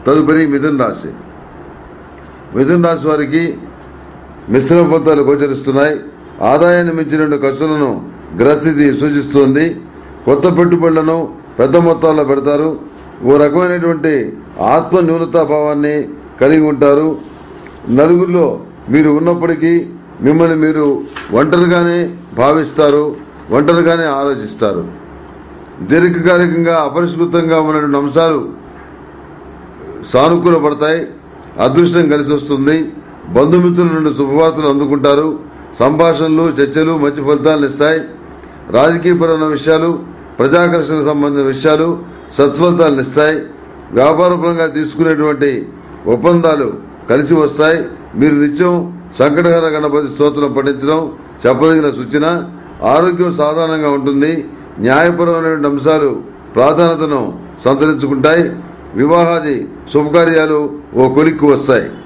తదుపరి మిథున రాశి మిథున రాశి వారికి మిశ్రమ ఫలితాలు గోచరిస్తున్నాయి ఆదాయాన్ని మించి రెండు ఖర్చులను గ్రహస్థితి సూచిస్తోంది కొత్త పెట్టుబడులను పెద్ద మొత్తాల్లో పెడతారు ఓ రకమైనటువంటి ఆత్మ న్యూనతాభావాన్ని కలిగి ఉంటారు నలుగురిలో మీరు ఉన్నప్పటికీ మిమ్మల్ని మీరు ఒంటరిగానే భావిస్తారు ఒంటరిగానే ఆలోచిస్తారు దీర్ఘకాలికంగా అపరిష్కృతంగా ఉన్నటువంటి అంశాలు సానుకూల పడతాయి అదృష్టం కలిసి వస్తుంది బంధుమిత్రుల నుండి శుభవార్తలు అందుకుంటారు సంభాషణలు చర్చలు మంచి ఫలితాలను ఇస్తాయి రాజకీయపరమైన విషయాలు ప్రజాకర్షణకు సంబంధించిన విషయాలు సత్ఫలితాలను ఇస్తాయి వ్యాపారపరంగా తీసుకునేటువంటి ఒప్పందాలు కలిసి వస్తాయి మీరు నిత్యం సంకటహర గణపతి స్తోత్రం పఠించడం చెప్పదగిన సూచన ఆరోగ్యం సాధారణంగా ఉంటుంది న్యాయపరమైనటువంటి అంశాలు ప్రాధాన్యతను సంతరించుకుంటాయి వివాహాది శుభకార్యాలు ఓ కొలిక్కు వస్తాయి